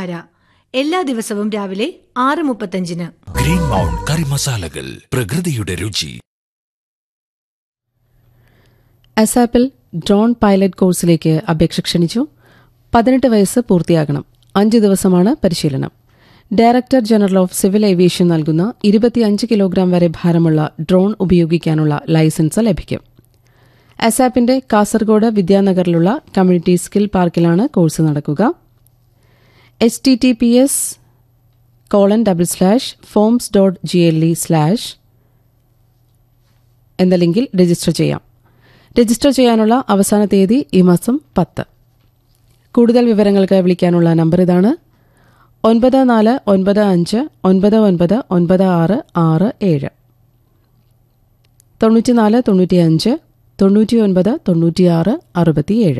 കാവ്യധാര എല്ലാ ദിവസവും രാവിലെ ആറ് മുപ്പത്തഞ്ചിന് ഗ്രീൻ മൗണ്ട് കറി മസാലകൾ പ്രകൃതിയുടെ രുചി അസാപ്പിൽ ഡ്രോൺ പൈലറ്റ് കോഴ്സിലേക്ക് അപേക്ഷ ക്ഷണിച്ചു പതിനെട്ട് വയസ്സ് പൂർത്തിയാകണം അഞ്ച് ദിവസമാണ് പരിശീലനം director general of civil aviation നൽകുന്ന ഇരുപത്തിയഞ്ച് കിലോഗ്രാം വരെ ഭാരമുള്ള ഡ്രോൺ ഉപയോഗിക്കാനുള്ള ലൈസൻസ് ലഭിക്കും അസാപ്പിന്റെ കാസർഗോഡ് വിദ്യാനഗറിലുള്ള കമ്മ്യൂണിറ്റി സ്കിൽ പാർക്കിലാണ് കോഴ്സ് നടക്കുക H T T P S colon double slash forms dot G L E slash എന്ന ലിങ്കിൽ രജിസ്റ്റർ ചെയ്യാം രജിസ്റ്റർ ചെയ്യാനുള്ള അവസാന തീയതി ഈ മാസം പത്ത് കൂടുതൽ വിവരങ്ങൾക്ക് വിളിക്കാനുള്ള നമ്പർ ഇതാണ് ഒൻപത് നാല് ഒൻപത് അഞ്ച് ഒൻപത് ഒൻപത് ഒൻപത് ആറ് ആറ് ഏഴ് തൊണ്ണൂറ്റിനാല് തൊണ്ണൂറ്റിയഞ്ച് തൊണ്ണൂറ്റിയൊൻപത് തൊണ്ണൂറ്റിയാറ് അറുപത്തിയേഴ്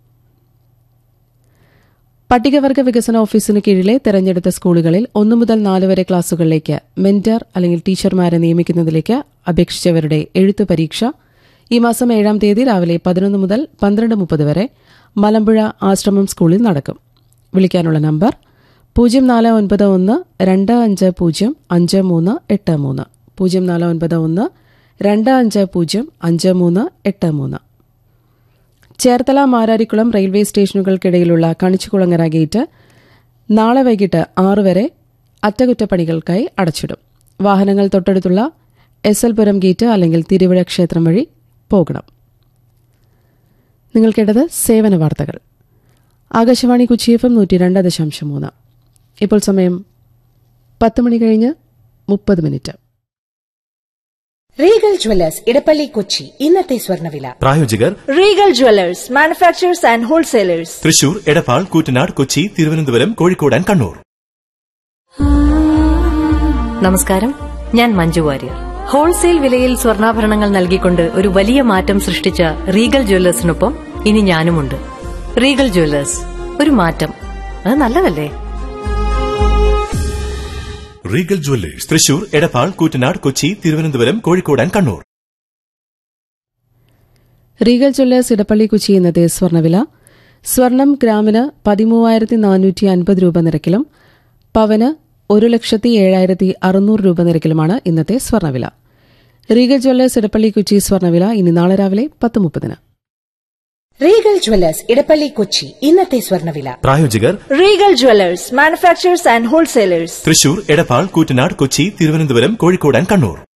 പട്ടികവർഗ വികസന ഓഫീസിന് കീഴിലെ തെരഞ്ഞെടുത്ത സ്കൂളുകളിൽ ഒന്നു മുതൽ നാല് വരെ ക്ലാസുകളിലേക്ക് മെന്റർ അല്ലെങ്കിൽ ടീച്ചർമാരെ നിയമിക്കുന്നതിലേക്ക് അപേക്ഷിച്ചവരുടെ എഴുത്തു പരീക്ഷ ഈ മാസം ഏഴാം തീയതി രാവിലെ പതിനൊന്ന് മുതൽ പന്ത്രണ്ട് മുപ്പത് വരെ മലമ്പുഴ ആശ്രമം സ്കൂളിൽ നടക്കും വിളിക്കാനുള്ള നമ്പർ പൂജ്യം നാല് ഒൻപത് ഒന്ന് രണ്ട് അഞ്ച് പൂജ്യം അഞ്ച് മൂന്ന് എട്ട് മൂന്ന് പൂജ്യം നാല് ഒൻപത് ഒന്ന് രണ്ട് അഞ്ച് പൂജ്യം അഞ്ച് മൂന്ന് എട്ട് മൂന്ന് ചേർത്തല മാരാരിക്കുളം റെയിൽവേ സ്റ്റേഷനുകൾക്കിടയിലുള്ള കണിച്ചുകുളങ്ങര ഗേറ്റ് നാളെ വൈകിട്ട് ആറ് വരെ അറ്റകുറ്റപ്പണികൾക്കായി അടച്ചിടും വാഹനങ്ങൾ തൊട്ടടുത്തുള്ള എസ് എൽ പുരം ഗേറ്റ് അല്ലെങ്കിൽ തിരുവിഴ ക്ഷേത്രം വഴി പോകണം നിങ്ങൾ കേട്ടത് സേവന വാർത്തകൾ ആകാശവാണി കൊച്ചി എഫ് എം നൂറ്റി രണ്ട് ദശാംശം മൂന്ന് ഇപ്പോൾ സമയം പത്ത് മണി കഴിഞ്ഞ് മുപ്പത് minute Regal Jewellers Edappally Kochi ഇന്നത്തെ സ്വർണ്ണവില പ്രായോജകർ Regal Jewellers manufacturers and wholesalers Thrissur Edappal Koottanad Kochi Thiruvananthapuram Kozhikode and Kannur നമസ്കാരം ഞാൻ മഞ്ജു വാര്യർ ഹോൾസെയിൽ വിലയിൽ സ്വർണ്ണാഭരണങ്ങൾ നൽകിക്കൊണ്ട് ഒരു വലിയ മാറ്റം സൃഷ്ടിച്ച റീഗൽ ജ്വല്ലേഴ്സിനൊപ്പം ഇനി ഞാനുമുണ്ട് റീഗൽ ജ്വല്ലേഴ്സ് ഒരു മാറ്റം അത് നല്ലതല്ലേ Regal Jewellers Thrissur Edappal Koottanad Kochi Thiruvananthapuram Kozhikode and Kannur Regal Jewellers Edappally Kochi ഇന്നത്തെ സ്വർണ്ണവില സ്വർണം ഗ്രാമിന് പതിമൂവായിരത്തി നാനൂറ്റി അൻപത് രൂപ നിരക്കിലും പവന് ഒരു ലക്ഷത്തി ഏഴായിരത്തി അറുന്നൂറ് രൂപ നിരക്കിലുമാണ് ഇന്നത്തെ സ്വർണ്ണവില റീഗൽ ജ്വല്ലേഴ്സ് ഇടപ്പള്ളി കൊച്ചി സ്വർണ്ണവില ഇനി നാളെ രാവിലെ പത്ത് മുപ്പതിന് റീഗൽ ജ്വല്ലേഴ്സ് ഇടപ്പള്ളി കൊച്ചി ഇന്നത്തെ സ്വർണ്ണവില പ്രായോജകർ Regal Jewellers manufacturers and wholesalers Thrissur Edappal Koottanad Kochi Thiruvananthapuram Kozhikode and Kannur